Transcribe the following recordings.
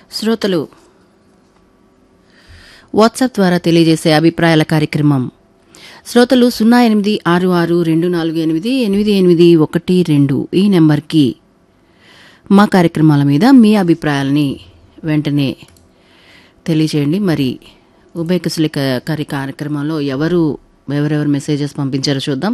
శ్రోతలు వాట్సాప్ ద్వారా తెలియజేసే అభిప్రాయాల కార్యక్రమం శ్రోతలు సున్నా ఎనిమిది ఆరు ఆరు రెండు నాలుగు ఎనిమిది ఎనిమిది ఎనిమిది ఒకటి రెండు ఈ నెంబర్కి మా కార్యక్రమాల మీద మీ అభిప్రాయాలని వెంటనే తెలియచేయండి మరి ఉభయ కుశలి కరి కార్యక్రమంలో ఎవరు ఎవరెవరు మెసేజెస్ పంపించారో చూద్దాం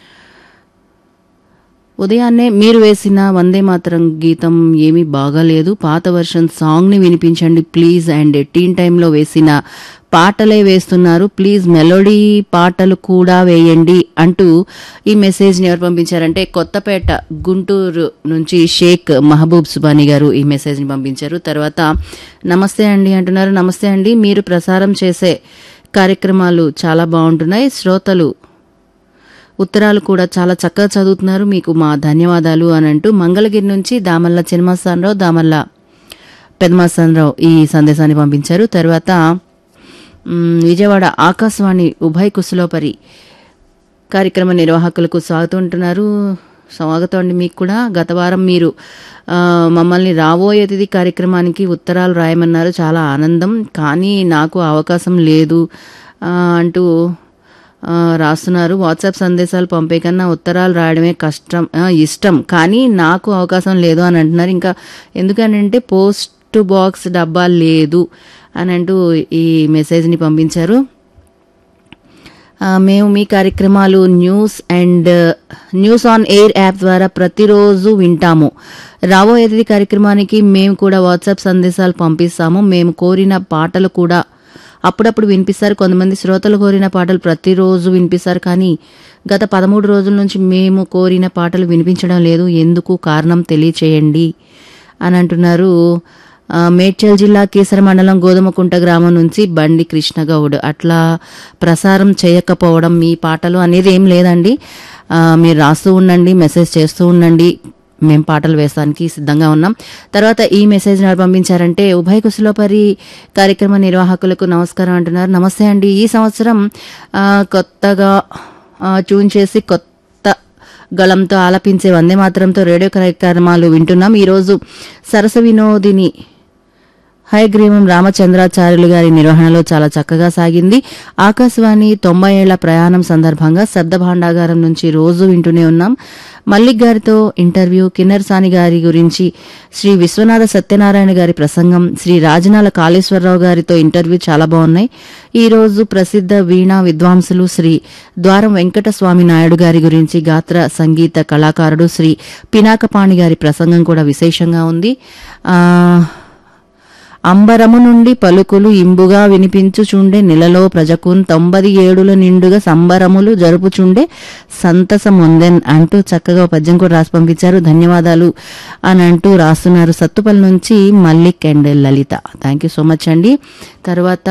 ఉదయాన్నే మీరు వేసిన వందే మాతరం గీతం ఏమీ బాగాలేదు పాత వర్షన్ సాంగ్ని వినిపించండి ప్లీజ్ అండ్ టీన్ టైంలో వేసిన పాటలే వేస్తున్నారు ప్లీజ్ మెలోడీ పాటలు కూడా వేయండి అంటూ ఈ మెసేజ్ని ఎవరు పంపించారంటే కొత్తపేట గుంటూరు నుంచి షేక్ మహబూబ్ సుబానీ గారు ఈ మెసేజ్ని పంపించారు తర్వాత నమస్తే అండి అంటున్నారు నమస్తే అండి మీరు ప్రసారం చేసే కార్యక్రమాలు చాలా బాగుంటున్నాయి శ్రోతలు ఉత్తరాలు కూడా చాలా చక్కగా చదువుతున్నారు మీకు మా ధన్యవాదాలు అని అంటూ మంగళగిరి నుంచి దామల్ల చిన్నమస్తానరావు దామల్ల పెదమస్తానరావు ఈ సందేశాన్ని పంపించారు తర్వాత మ్, విజయవాడ ఆకాశవాణి ఉభయ కుశలోపరి కార్యక్రమ నిర్వాహకులకు స్వాగతం అంటున్నారు స్వాగతం అండి మీకు కూడా గత వారం మీరు ఆ, మమ్మల్ని రాబోయే అతిథి కార్యక్రమానికి ఉత్తరాలు రాయమన్నారు చాలా ఆనందం కానీ నాకు అవకాశం లేదు ఆ, అంటూ ఆ, రాస్తున్నారు వాట్సాప్ సందేశాలు పంపే కన్నా ఉత్తరాలు రాయడమే కష్టం ఆ, ఇష్టం కానీ నాకు అవకాశం లేదు అని అంటున్నారు ఇంకా ఎందుకనంటే పోస్ట్ బాక్స్ డబ్బా లేదు అని అంటూ ఈ మెసేజ్ని పంపించారు ఆ, మేము మీ కార్యక్రమాలు news and news on air app ద్వారా ప్రతిరోజు వింటాము రాబోయే అతిథి కార్యక్రమానికి మేము కూడా వాట్సాప్ సందేశాలు పంపిస్తాము మేము కోరిన పాటలు కూడా అప్పుడప్పుడు వినిపిస్తారు కొంతమంది శ్రోతలు కోరిన పాటలు ప్రతిరోజు వినిపిస్తారు కానీ గత పదమూడు రోజుల నుంచి మేము కోరిన పాటలు వినిపించడం లేదు ఎందుకు కారణం తెలియచేయండి అని అంటున్నారు ఆ, మేడ్చల్ జిల్లా కేసర మండలం గోధుమకుంట గ్రామం నుంచి బండి కృష్ణగౌడ్ అట్లా ప్రసారం చేయకపోవడం మీ పాటలు అనేది ఏం లేదండి ఆ, మీరు రాస్తూ ఉండండి మెసేజ్ చేస్తూ ఉండండి మేము పాటలు వేస్తానికి సిద్ధంగా ఉన్నాం తర్వాత ఈ మెసేజ్ ఎవరు పంపించారంటే ఉభయ కుశలోపరి కార్యక్రమ నిర్వాహకులకు నమస్కారం అంటున్నారు నమస్తే అండి ఈ సంవత్సరం ఆ, కొత్తగా ఆ, ట్యూన్ చేసి కొత్త గళంతో ఆలపించే వందే మాత్రంతో రేడియో కార్యక్రమాలు వింటున్నాం ఈరోజు సరస వినోదిని హయగ్రీవం రామచంద్రాచార్యులు గారి నిర్వహణలో చాలా చక్కగా సాగింది ఆకాశవాణి తొంభై ఏళ్ల ప్రయాణం సందర్భంగా శబ్ద భాండాగారం నుంచి రోజు వింటూనే ఉన్నాం మల్లిక్ గారితో ఇంటర్వ్యూ కిన్నర్ సాని గారి గురించి శ్రీ విశ్వనాథ సత్యనారాయణ గారి ప్రసంగం శ్రీ రాజనాల కాళేశ్వరరావు గారితో ఇంటర్వ్యూ చాలా బాగున్నాయి ఈ రోజు ప్రసిద్ధ వీణా విద్వాంసులు శ్రీ ద్వారం వెంకట స్వామి నాయుడు గారి గురించి గాత్ర సంగీత కళాకారుడు శ్రీ పినాకపాణి గారి ప్రసంగం కూడా విశేషంగా ఉంది ఆ అంబరము నుండి పలుకులు ఇంబుగా వినిపించుచుండే నెలలో ప్రజకున్ తొంభది ఏడుల నిండుగా సంబరములు జరుపుచుండే సంతసముందెన్ అంటూ చక్కగా ఒక పద్యం కూడా రాసి పంపించారు ధన్యవాదాలు అని అంటూ రాస్తున్నారు సత్తుపల్లి నుంచి Mallik and Lalitha thank you so much అండి తర్వాత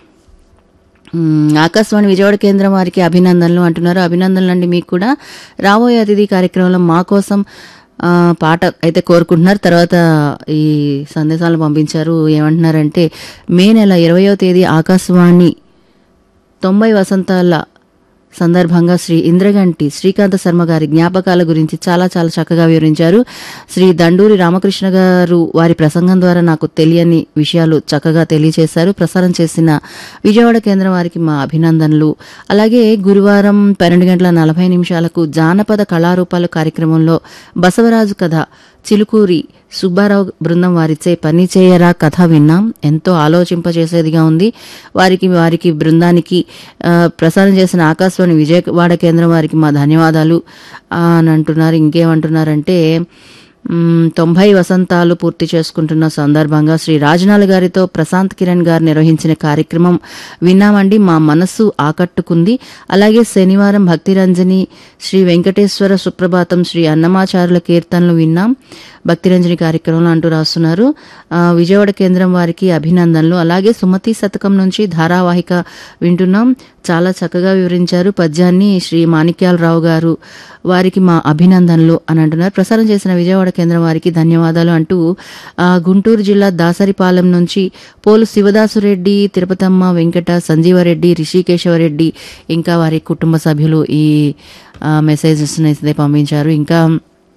మ్మ్, ఆకాశవాణి విజయవాడ కేంద్రం వారికి అభినందనలు అంటున్నారు అభినందనలు అండి మీకు కూడా రాబోయే అతిథి కార్యక్రమంలో మా కోసం ఆ, పాట అయితే కోరుకుంటున్నారు తర్వాత ఈ సందేశాలు పంపించారు ఏమంటున్నారంటే మే నెల ఇరవయో తేదీ ఆకాశవాణి తొంభై వసంతాల సందర్భంగా శ్రీ ఇంద్రగంటి శ్రీకాంత శర్మ గారి జ్ఞాపకాల గురించి చాలా చాలా చక్కగా వివరించారు శ్రీ దండూరి రామకృష్ణ గారు వారి ప్రసంగం ద్వారా నాకు తెలియని విషయాలు చక్కగా తెలియజేశారు ప్రసారం చేసిన విజయవాడ కేంద్రం వారికి మా అభినందనలు అలాగే గురువారం పన్నెండు గంటల నలభై నిమిషాలకు జానపద కళారూపాలు కార్యక్రమంలో బసవరాజు కథ చిలుకూరి సుబ్బారావు బృందం వారిచే పని చేయరా కథ విన్నాం ఎంతో ఆలోచింపజేసేదిగా ఉంది వారికి వారికి బృందానికి ఆ, ప్రసారం చేసిన ఆకాశవాణి విజయవాడ కేంద్రం వారికి మా ధన్యవాదాలు ఆ, అని అంటున్నారు ఇంకేమంటున్నారంటే మ్మ్, తొంభై వసంతాలు పూర్తి చేసుకుంటున్న సందర్భంగా శ్రీ రాజనాల్ గారితో ప్రశాంత్ కిరణ్ గారు నిర్వహించిన కార్యక్రమం విన్నామండి మా మనస్సు ఆకట్టుకుంది అలాగే శనివారం భక్తిరంజని శ్రీ వెంకటేశ్వర సుప్రభాతం శ్రీ అన్నమాచారుల కీర్తనలు విన్నాం భక్తిరంజని కార్యక్రమంలో అంటూ రాస్తున్నారు ఆ, విజయవాడ కేంద్రం వారికి అభినందనలు అలాగే సుమతి శతకం నుంచి ధారావాహిక వింటున్నాం చాలా చక్కగా వివరించారు పద్యాన్ని శ్రీ మాణిక్యాలరావు గారు వారికి మా అభినందనలు అని అంటున్నారు ప్రసారం చేసిన విజయవాడ కేంద్రం వారికి ధన్యవాదాలు అంటూ ఆ, గుంటూరు జిల్లా దాసరిపాలెం నుంచి పోలు శివదాసురెడ్డి తిరుపతమ్మ వెంకట సంజీవరెడ్డి రిషికేశవరెడ్డి ఇంకా వారి కుటుంబ సభ్యులు ఈ మెసేజెస్ అయితే పంపించారు ఇంకా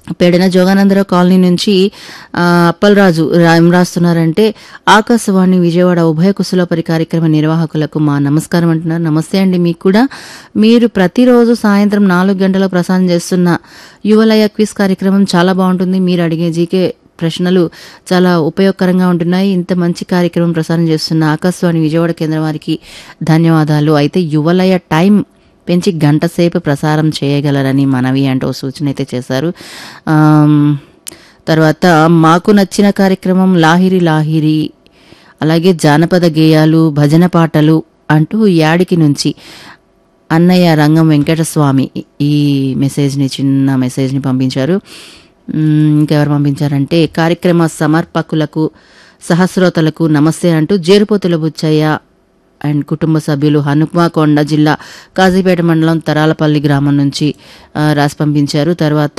పేడన జోగానందరావు కాలనీ నుంచి ఆ, అప్పలరాజు రా- ఏం రాస్తున్నారంటే ఆకాశవాణి విజయవాడ ఉభయ కుశలపరి కార్యక్రమ నిర్వాహకులకు మా నమస్కారం అంటున్నారు నమస్తే అండి మీకు కూడా మీరు ప్రతిరోజు సాయంత్రం నాలుగు గంటలకు ప్రసారం చేస్తున్న యువలయ క్విజ్ కార్యక్రమం చాలా బాగుంటుంది మీరు అడిగే జీకే ప్రశ్నలు చాలా ఉపయోగకరంగా ఉంటున్నాయి ఇంత మంచి కార్యక్రమం ప్రసారం చేస్తున్న ఆకాశవాణి విజయవాడ కేంద్రం వారికి ధన్యవాదాలు అయితే యువలయ టైం పెంచి గంట సేపు ప్రసారం చేయగలరని మనవి అంటూ ఓ సూచన అయితే చేశారు ఆమ్, తర్వాత మాకు నచ్చిన కార్యక్రమం లాహిరి లాహిరి అలాగే జానపద గేయాలు భజన పాటలు అంటూ యాడికి నుంచి అన్నయ్య రంగం వెంకటస్వామి ఈ మెసేజ్ని చిన్న మెసేజ్ని పంపించారు మ్, ఇంకెవరు పంపించారంటే కార్యక్రమ సమర్పకులకు సహస్రోతలకు నమస్తే అంటూ జేరుపోతుల బుచ్చయ్య అండ్ కుటుంబ సభ్యులు హనుమాకొండ జిల్లా కాజీపేట మండలం తరాలపల్లి గ్రామం నుంచి ఆ, రాసి పంపించారు తర్వాత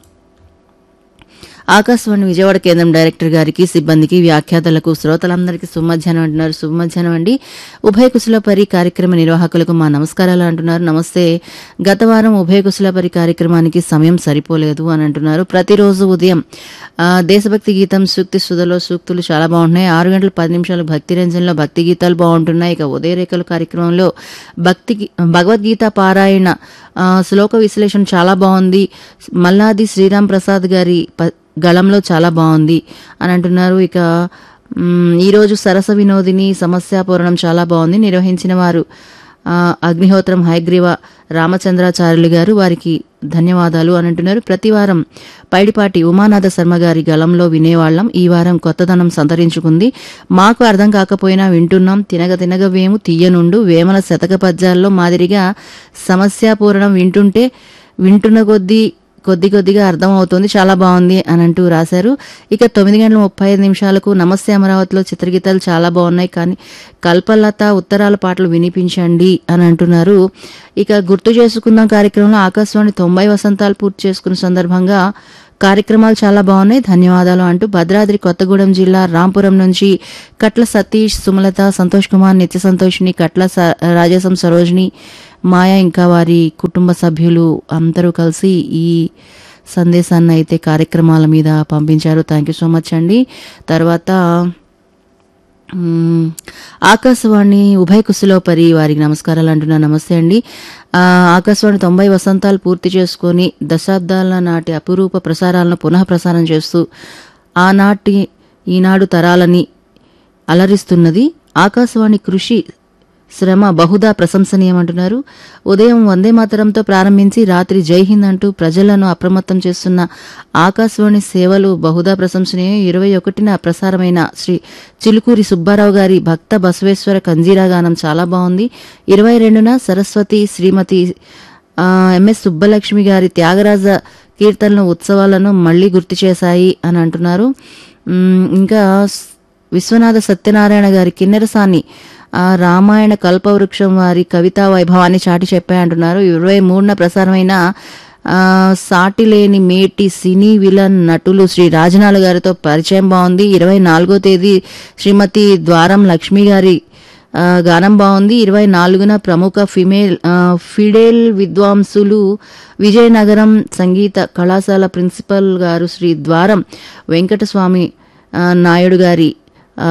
ఆకాశవాణి విజయవాడ కేంద్రం డైరెక్టర్ గారికి సిబ్బందికి వ్యాఖ్యాతలకు శ్రోతలందరికీ సుమధ్యాహ్నం అంటున్నారు సుమధ్యాహ్నం అండి ఉభయ కుశలపరి కార్యక్రమ నిర్వాహకులకు మా నమస్కారాలు అంటున్నారు నమస్తే గత వారం ఉభయ కుశలపరి కార్యక్రమానికి సమయం సరిపోలేదు అని అంటున్నారు ప్రతిరోజు ఉదయం ఆ, దేశభక్తి గీతం సూక్తి సుధలో సూక్తులు చాలా బాగుంటున్నాయి ఆరు గంటల పది నిమిషాలు భక్తి రంజన్లో భక్తి గీతాలు బాగుంటున్నాయి ఇక ఉదయరేఖలు కార్యక్రమంలో భక్తి గీ- భగవద్గీత పారాయణ ఆ, శ్లోక విశ్లేషణ చాలా బాగుంది మల్లాది శ్రీరామ్ ప్రసాద్ గారి ప- గళంలో చాలా బాగుంది అని అంటున్నారు ఇక మ్, ఈరోజు సరస వినోదిని సమస్యాపూరణం చాలా బాగుంది నిర్వహించిన వారు ఆ, అగ్నిహోత్రం హైగ్రీవ రామచంద్రాచార్యులు గారు వారికి ధన్యవాదాలు అని అంటున్నారు ప్రతి వారం పైడిపాటి ఉమానాథ శర్మ గారి గళంలో వినేవాళ్ళం ఈ వారం కొత్తదనం సంతరించుకుంది మాకు అర్థం కాకపోయినా వింటున్నాం తినగ తినగ వేము తీయనుండు వేమల శతక పద్యాల్లో మాదిరిగా సమస్యాపూరణం వింటుంటే వింటున్న కొద్దీ కొద్ది కొద్దిగా అర్థం అవుతుంది చాలా బాగుంది అని అంటూ రాశారు ఇక తొమ్మిది గంటల ముప్పై ఐదు నిమిషాలకు నమస్తే అమరావతిలో చిత్రగీతాలు చాలా బాగున్నాయి కానీ కల్పలత ఉత్తరాల పాటలు వినిపించండి అని అంటున్నారు ఇక గుర్తు చేసుకుందాం కార్యక్రమంలో ఆకాశవాణి తొంభై వసంతాలు పూర్తి చేసుకున్న సందర్భంగా కార్యక్రమాలు చాలా బాగున్నాయి ధన్యవాదాలు అంటూ భద్రాద్రి కొత్తగూడెం జిల్లా రాంపురం నుంచి కట్ల సతీష్ సుమలత సంతోష్ కుమార్ నిత్య సంతోషిని కట్ల స- రాజసం సరోజిని మాయ ఇంకా వారి కుటుంబ సభ్యులు అందరూ కలిసి ఈ సందేశాన్ని అయితే కార్యక్రమాల మీద పంపించారు థ్యాంక్ యూ సో మచ్ అండి తర్వాత మ్మ్. ఆకాశవాణి ఉభయ కుశలోపరి వారికి నమస్కారాలు అంటున్నా నమస్తే అండి ఆ, ఆకాశవాణి తొంభై వసంతాలు పూర్తి చేసుకొని దశాబ్దాల నాటి అపురూప ప్రసారాలను పునః ప్రసారం చేస్తూ ఆనాటి ఈనాడు తరాలని అలరిస్తున్నది ఆకాశవాణి కృషి శ్రమ బహుదా ప్రశంసనీయమంటున్నారు ఉదయం వందే మాతరంతో ప్రారంభించి రాత్రి జై హింద్ అంటూ ప్రజలను అప్రమత్తం చేస్తున్న ఆకాశవాణి సేవలు బహుదా ప్రశంసనీయం ఇరవై ఒకటిన ప్రసారమైన శ్రీ చిలుకూరి సుబ్బారావు గారి భక్త బసవేశ్వర కంజీరా గానం చాలా బాగుంది ఇరవై రెండున సరస్వతి శ్రీమతి ఆ, ఎంఎస్ సుబ్బలక్ష్మి గారి త్యాగరాజ కీర్తనలు ఉత్సవాలను మళ్లీ గుర్తు చేశాయి అని అంటున్నారు మ్, ఇంకా స్- విశ్వనాథ సత్యనారాయణ గారి కిన్నెరసాని ఆ రామాయణ కల్పవృక్షం వారి కవితా వైభవాన్ని చాటి చెప్పాయి అంటున్నారు ఇరవై మూడున ప్రసారమైన ఆ, సాటి లేని మేటి సినీ విలన్ నటులు శ్రీ రాజనాల గారితో పరిచయం బాగుంది ఇరవై నాలుగో తేదీ శ్రీమతి ద్వారం లక్ష్మి గారి ఆ, గానం బాగుంది ఇరవై నాలుగున ప్రముఖ ఫిమేల్ ఆ, ఫిడేల్ విద్వాంసులు విజయనగరం సంగీత కళాశాల ప్రిన్సిపల్ గారు శ్రీ ద్వారం వెంకటస్వామి ఆ, నాయుడు గారి ఆ,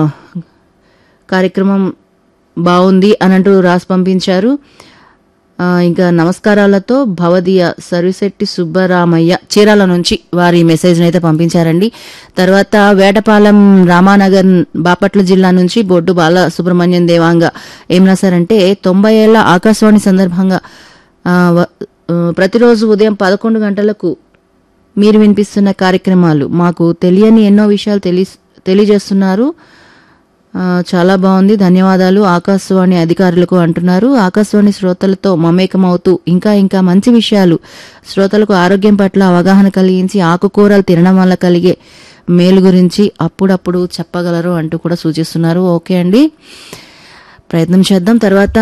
కార్యక్రమం బాగుంది అని అంటూ రాసి పంపించారు ఆ, ఇంకా నమస్కారాలతో భవదీయ సర్విశెట్టి సుబ్బరామయ్య చీరాల నుంచి వారి మెసేజ్ని అయితే పంపించారండి తర్వాత వేటపాలెం రామానగర్ బాపట్ల జిల్లా నుంచి బొడ్డు బాల సుబ్రహ్మణ్యం దేవాంగ ఏం రాశారంటే తొంభై ఏళ్ల ఆకాశవాణి సందర్భంగా ఆ, వ- ఆ, ప్రతిరోజు ఉదయం పదకొండు గంటలకు మీరు వినిపిస్తున్న కార్యక్రమాలు మాకు తెలియని ఎన్నో విషయాలు తెలి తెలియజేస్తున్నారు ఆ, చాలా బాగుంది ధన్యవాదాలు ఆకాశవాణి అధికారులకు అంటున్నారు ఆకాశవాణి శ్రోతలతో మమేకమవుతూ ఇంకా ఇంకా మంచి విషయాలు శ్రోతలకు ఆరోగ్యం పట్ల అవగాహన కలిగించి ఆకుకూరలు తినడం వల్ల కలిగే మేలు గురించి అప్పుడప్పుడు చెప్పగలరు అంటూ కూడా సూచిస్తున్నారు ఓకే అండి ప్రయత్నం చేద్దాం తర్వాత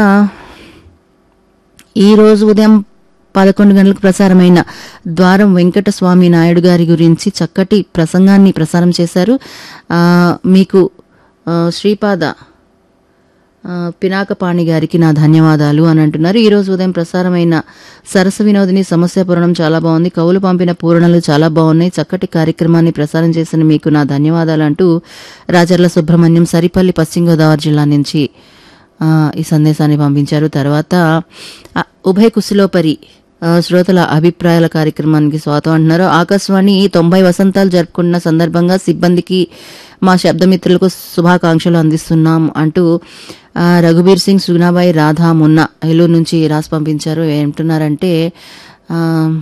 ఈ రోజు ఉదయం పదకొండు గంటలకు ప్రసారమైన ద్వారం వెంకటస్వామి నాయుడు గారి గురించి చక్కటి ప్రసంగాన్ని ప్రసారం చేశారు ఆ, మీకు ఆ, శ్రీపాద ఆ, పినాకపాణి గారికి నా ధన్యవాదాలు అని అంటున్నారు ఈ రోజు ఉదయం ప్రసారమైన సరస వినోదిని సమస్య పూరణం చాలా బాగుంది కవులు పంపిన పూరణలు చాలా బాగున్నాయి చక్కటి కార్యక్రమాన్ని ప్రసారం చేసిన మీకు నా ధన్యవాదాలు అంటూ రాజర్ల సుబ్రహ్మణ్యం సరిపల్లి పశ్చిమ గోదావరి జిల్లా నుంచి ఆ, ఈ సందేశాన్ని పంపించారు తర్వాత ఆ, ఉభయ కుశలోపరి ఆ, శ్రోతల అభిప్రాయాల కార్యక్రమానికి స్వాగతం అంటున్నారు ఆకాశవాణి తొంభై వసంతాలు జరుపుకున్న సందర్భంగా సిబ్బందికి మా శబ్దమిత్రులకు శుభాకాంక్షలు అందిస్తున్నాం అంటూ ఆ, రఘుబీర్ సింగ్ సుగుణాబాయి రాధా మున్నా ఏలూరు నుంచి రాసి పంపించారు ఏమంటున్నారంటే ఆ,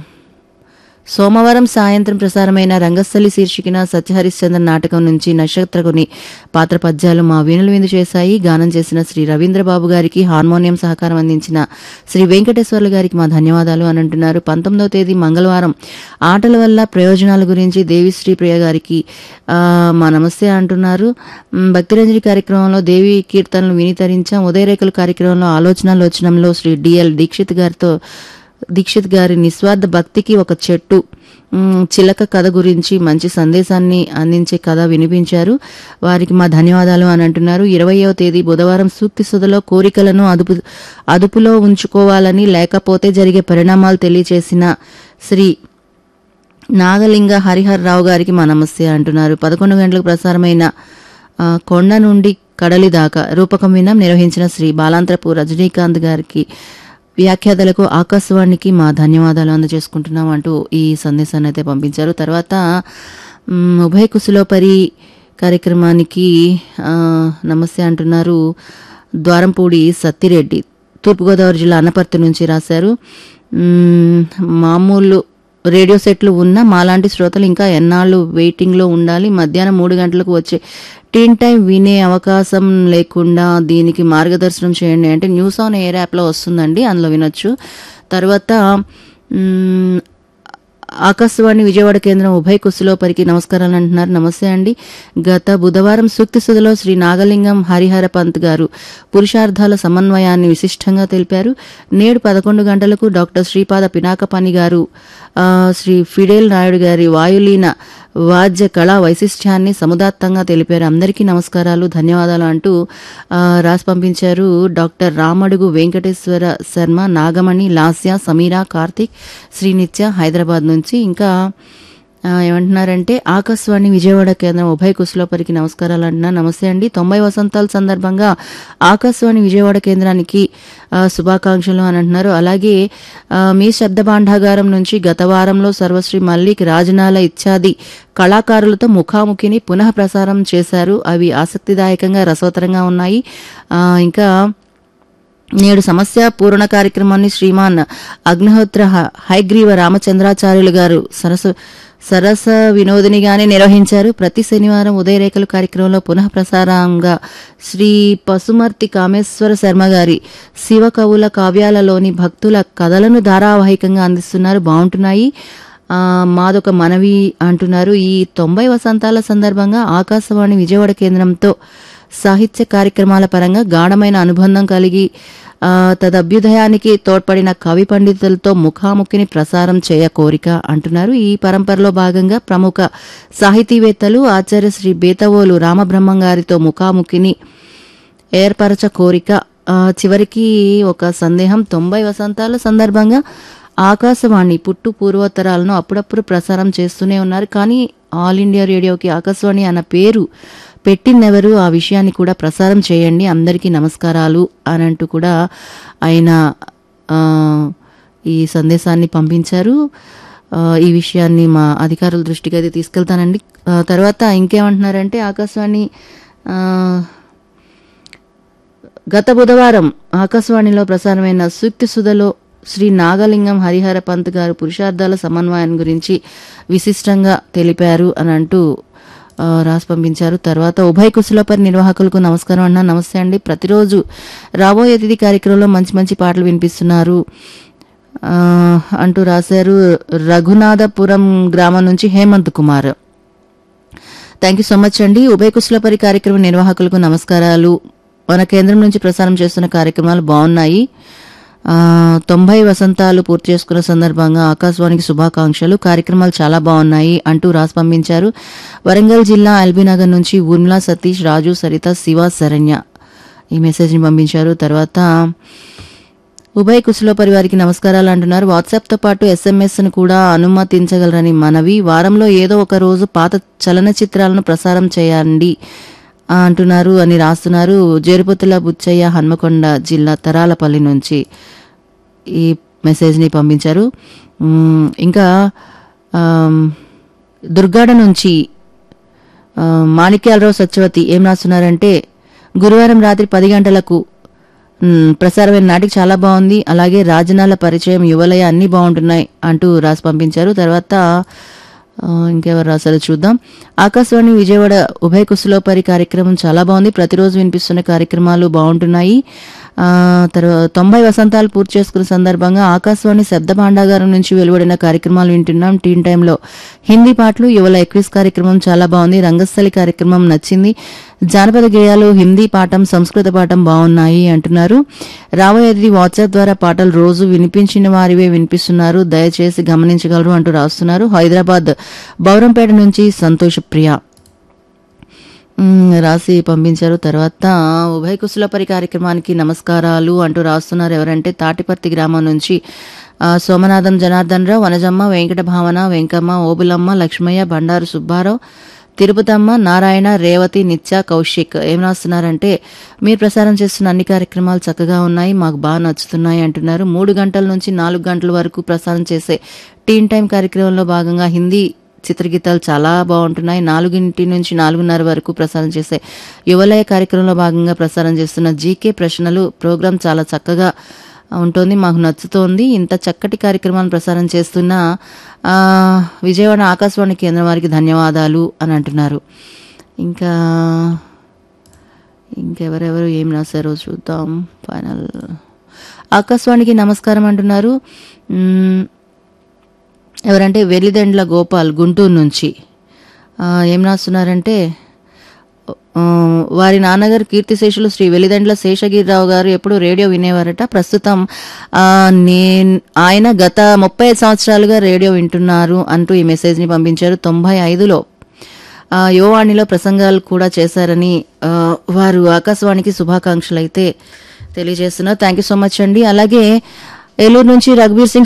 సోమవారం సాయంత్రం ప్రసారమైన రంగస్థలి శీర్షికన సత్యహరిశ్చంద్ర నాటకం నుంచి నక్షత్రకుని పాత్ర పద్యాలు మా వీణులు విందు చేశాయి గానం చేసిన శ్రీ రవీంద్రబాబు గారికి హార్మోనియం సహకారం అందించిన శ్రీ వెంకటేశ్వర్లు గారికి మా ధన్యవాదాలు అని అంటున్నారు పంతొమ్మిదవ తేదీ మంగళవారం ఆటల వల్ల ప్రయోజనాల గురించి దేవిశ్రీ ప్రియ గారికి ఆ, మా నమస్తే అంటున్నారు మ్, భక్తిరంజని కార్యక్రమంలో దేవి కీర్తనలు వినితరించాం ఉదయరేఖలు కార్యక్రమంలో ఆలోచనలు వచ్చినంలో శ్రీ డిఎల్ దీక్షిత్ గారితో దీక్షిత్ గారి నిస్వార్థ భక్తికి ఒక చెట్టు మ్, చిలక కథ గురించి మంచి సందేశాన్ని అందించే కథ వినిపించారు వారికి మా ధన్యవాదాలు అని అంటున్నారు ఇరవయవ తేదీ బుధవారం సూక్తి సుధలో కోరికలను అదుపు అదుపులో ఉంచుకోవాలని లేకపోతే జరిగే పరిణామాలు తెలియచేసిన శ్రీ నాగలింగ హరిహర్ రావు గారికి మా నమస్తే అంటున్నారు పదకొండు గంటలకు ప్రసారమైన ఆ, కొండ నుండి కడలి దాకా రూపకం వినం నిర్వహించిన శ్రీ బాలాంత్రపు రజనీకాంత్ గారికి వ్యాఖ్యాతలకు ఆకాశవాణికి మా ధన్యవాదాలు అందజేసుకుంటున్నాం అంటూ ఈ సందేశాన్ని అయితే పంపించారు తర్వాత మ్, ఉభయ కుశలోపరి కార్యక్రమానికి ఆ, నమస్తే అంటున్నారు ద్వారంపూడి సత్తిరెడ్డి తూర్పుగోదావరి జిల్లా అన్నపర్తి నుంచి రాశారు మ్, మామూలు రేడియో సెట్లు ఉన్న మాలాంటి శ్రోతలు ఇంకా ఎన్నాళ్ళు వెయిటింగ్లో ఉండాలి మధ్యాహ్నం మూడు గంటలకు వచ్చే టీన్ టైం వినే అవకాశం లేకుండా దీనికి మార్గదర్శనం చేయండి అంటే న్యూస్ ఆన్ ఎయిర్ యాప్లో వస్తుందండి అందులో వినొచ్చు తర్వాత మ్, ఆకాశవాణి విజయవాడ కేంద్రం ఉభయ కుశలోపరికి నమస్కారాలు అంటున్నారు నమస్తే అండి గత బుధవారం సూక్తి సుధలో శ్రీ నాగలింగం హరిహర పంత్ గారు పురుషార్థాల సమన్వయాన్ని విశిష్టంగా తెలిపారు నేడు పదకొండు గంటలకు డాక్టర్ శ్రీపాద పినాకపని గారు ఆ, శ్రీ ఫిడేల్ నాయుడు గారి వాయులీన వాద్య కళా వైశిష్ట్యాన్ని సముదాత్తంగా తెలిపారు అందరికీ నమస్కారాలు ధన్యవాదాలు అంటూ ఆ, రాసి పంపించారు డాక్టర్ రామడుగు వెంకటేశ్వర శర్మ నాగమణి లాస్య సమీరా కార్తిక్ శ్రీనిత్య హైదరాబాద్ నుంచి ఇంకా ఆ, ఏమంటున్నారంటే ఆకాశవాణి విజయవాడ కేంద్రం ఉభయ కుశలోపరికి నమస్కారాలు అంటున్నా నమస్తే అండి తొంభై వసంతాల సందర్భంగా ఆకాశవాణి విజయవాడ కేంద్రానికి ఆ, శుభాకాంక్షలు అని అంటున్నారు అలాగే ఆ, మీ శబ్ద భాండాగారం నుంచి గత వారంలో సర్వశ్రీ మల్లిక్ రాజనాల ఇత్యాది కళాకారులతో ముఖాముఖిని పునః ప్రసారం చేశారు అవి ఆసక్తిదాయకంగా రసవతరంగా ఉన్నాయి ఆ, ఇంకా నేడు సమస్య పూర్ణ కార్యక్రమాన్ని శ్రీమాన్ అగ్నిహోత్ర హ- హైగ్రీవ రామచంద్రాచార్యులు గారు సరస సరస వినోదినిగానే నిర్వహించారు ప్రతి శనివారం ఉదయరేఖలు కార్యక్రమంలో పునః ప్రసారంగా శ్రీ పసుమర్తి కామేశ్వర శర్మ గారి శివ కవుల కావ్యాలలోని భక్తుల కథలను ధారావాహికంగా అందిస్తున్నారు బాగుంటున్నాయి ఆ, మాదొక మనవి అంటున్నారు ఈ తొంభై వసంతాల సందర్భంగా ఆకాశవాణి విజయవాడ కేంద్రంతో సాహిత్య కార్యక్రమాల పరంగా గాఢమైన అనుబంధం కలిగి ఆ, తదభ్యుదయానికి తోడ్పడిన కవి పండితులతో ముఖాముఖిని ప్రసారం చేయ కోరిక అంటున్నారు ఈ పరంపరలో భాగంగా ప్రముఖ సాహితీవేత్తలు ఆచార్య శ్రీ బేతవోలు రామబ్రహ్మం గారితో ముఖాముఖిని ఏర్పరచ కోరిక ఆ, చివరికి ఒక సందేహం తొంభై వసంతాల సందర్భంగా ఆకాశవాణి పుట్టు పూర్వోత్తరాలను అప్పుడప్పుడు ప్రసారం చేస్తూనే ఉన్నారు కానీ ఆల్ ఇండియా రేడియోకి ఆకాశవాణి అన్న పేరు పెట్టినెవరు ఆ విషయాన్ని కూడా ప్రసారం చేయండి అందరికీ నమస్కారాలు అని అంటూ కూడా ఆయన ఆ, ఈ సందేశాన్ని పంపించారు ఆ, ఈ విషయాన్ని మా అధికారుల దృష్టికి అయితే తీసుకెళ్తానండి ఆ, తర్వాత ఇంకేమంటున్నారంటే ఆకాశవాణి ఆ, గత బుధవారం ఆకాశవాణిలో ప్రసారమైన సూక్తి సుధలో శ్రీ నాగలింగం హరిహర పంత్ గారు పురుషార్థాల సమన్వయం గురించి విశిష్టంగా తెలిపారు అని అంటూ ఆ, రాసి పంపించారు తర్వాత ఉభయ కుశలపరి నిర్వాహకులకు నమస్కారం అన్న నమస్తే అండి ప్రతిరోజు రాబోయే అతిథి కార్యక్రమంలో మంచి మంచి పాటలు వినిపిస్తున్నారు ఆ, అంటూ రాశారు రఘునాథపురం గ్రామం నుంచి Hemanth Kumar thank you so much అండి ఉభయ కుశలపరి కార్యక్రమ నిర్వాహకులకు నమస్కారాలు మన కేంద్రం నుంచి ప్రసారం చేస్తున్న కార్యక్రమాలు బాగున్నాయి ఆ, తొంభై వసంతాలు పూర్తి చేసుకున్న సందర్భంగా ఆకాశవాణికి శుభాకాంక్షలు కార్యక్రమాలు చాలా బాగున్నాయి అంటూ రాసి పంపించారు వరంగల్ జిల్లా ఎల్బీనగర్ నుంచి ఊర్మిళా సతీష్ రాజు సరిత శివ శరణ్య ఈ మెసేజ్ని పంపించారు తర్వాత ఉభయ కుశలోపరి వారికి నమస్కారాలు అంటున్నారు వాట్సాప్తో పాటు ఎస్ఎంఎస్ను కూడా అనుమతించగలరని మనవి వారంలో ఏదో ఒక రోజు పాత చలనచిత్రాలను ప్రసారం చేయండి ఆ, అంటున్నారు అని రాస్తున్నారు జేరుపతుల బుచ్చయ్య హన్మకొండ జిల్లా తరాలపల్లి నుంచి ఈ మెసేజ్ని పంపించారు మ్, ఇంకా ఆమ్, దుర్గాడ నుంచి ఆ, మాణిక్యాలరావు సత్యవతి ఏం రాస్తున్నారంటే గురువారం రాత్రి పది గంటలకు మ్, ప్రసారమైన నాటికి చాలా బాగుంది అలాగే రాజనాల పరిచయం యువలయ అన్ని బాగుంటున్నాయి అంటూ రాసి పంపించారు తర్వాత ఆ, ఇంకెవరు రాశారో చూద్దాం ఆకాశవాణి విజయవాడ ఉభయ కుశలోపరి కార్యక్రమం చాలా బాగుంది ప్రతిరోజు వినిపిస్తున్న కార్యక్రమాలు బాగుంటున్నాయి ఆ, తర్వాత తొంభై వసంతాలు పూర్తి చేసుకున్న సందర్భంగా ఆకాశవాణి శబ్ద భాండాగారం నుంచి వెలువడిన కార్యక్రమాలు వింటున్నాం టీన్ టైంలో హిందీ పాటలు యువల ఎక్విస్ కార్యక్రమం చాలా బాగుంది రంగస్థలి కార్యక్రమం నచ్చింది జానపద గేయాలు హిందీ పాఠం సంస్కృత పాఠం బాగున్నాయి అంటున్నారు రాబోయేది వాట్సాప్ ద్వారా పాటలు రోజు వినిపించిన వారివే వినిపిస్తున్నారు దయచేసి గమనించగలరు అంటూ రాస్తున్నారు హైదరాబాద్ బౌరంపేట నుంచి సంతోష్ ప్రియ మ్, రాసి పంపించారు తర్వాత ఉభయ కుశలపరి కార్యక్రమానికి నమస్కారాలు అంటూ రాస్తున్నారు ఎవరంటే తాటిపర్తి గ్రామం నుంచి ఆ, సోమనాథం జనార్దన్ రావు వనజమ్మ వెంకట భావన వెంకమ్మ ఓబులమ్మ లక్ష్మయ్య బండారు సుబ్బారావు తిరుపతమ్మ నారాయణ రేవతి నిత్య కౌశిక్ ఏం రాస్తున్నారంటే మీరు ప్రసారం చేస్తున్న అన్ని కార్యక్రమాలు చక్కగా ఉన్నాయి మాకు బాగా నచ్చుతున్నాయి అంటున్నారు మూడు గంటల నుంచి నాలుగు గంటల వరకు ప్రసారం చేసే టీన్ టైం కార్యక్రమంలో భాగంగా హిందీ చిత్రగీతాలు చాలా బాగుంటున్నాయి నాలుగింటి నుంచి నాలుగున్నర వరకు ప్రసారం చేసే యువలయ కార్యక్రమంలో భాగంగా ప్రసారం చేస్తున్న జీకే ప్రశ్నలు ప్రోగ్రాం చాలా చక్కగా ఉంటుంది మాకు నచ్చుతోంది ఇంత చక్కటి కార్యక్రమాలను ప్రసారం చేస్తున్న ఆ, విజయవాడ ఆకాశవాణి కేంద్రం వారికి ధన్యవాదాలు అని అంటున్నారు ఇంకా ఇంకెవరెవరు ఏం రాశారో చూద్దాం ఫైనల్ ఆకాశవాణికి నమస్కారం అంటున్నారు మ్మ్, ఎవరంటే వెలిదెండ్ల గోపాల్ గుంటూరు నుంచి ఆ, ఏం రాస్తున్నారంటే ఆ, వారి నాన్నగారు కీర్తిశేషులు శ్రీ వెలిదండ్ల శేషగిరిరావు గారు ఎప్పుడు రేడియో వినేవారట ప్రస్తుతం ఆ, నేను ఆయన గత ముప్పై ఐదు సంవత్సరాలుగా రేడియో వింటున్నారు అంటూ ఈ మెసేజ్ని పంపించారు తొంభై ఐదులో ఆ, యువవాణిలో ప్రసంగాలు కూడా చేశారని ఆ, వారు ఆకాశవాణికి శుభాకాంక్షలు అయితే తెలియజేస్తున్నారు థ్యాంక్ యూ సో మచ్ అండి అలాగే ఏలూరు నుంచి రఘుబీర్ సింగ్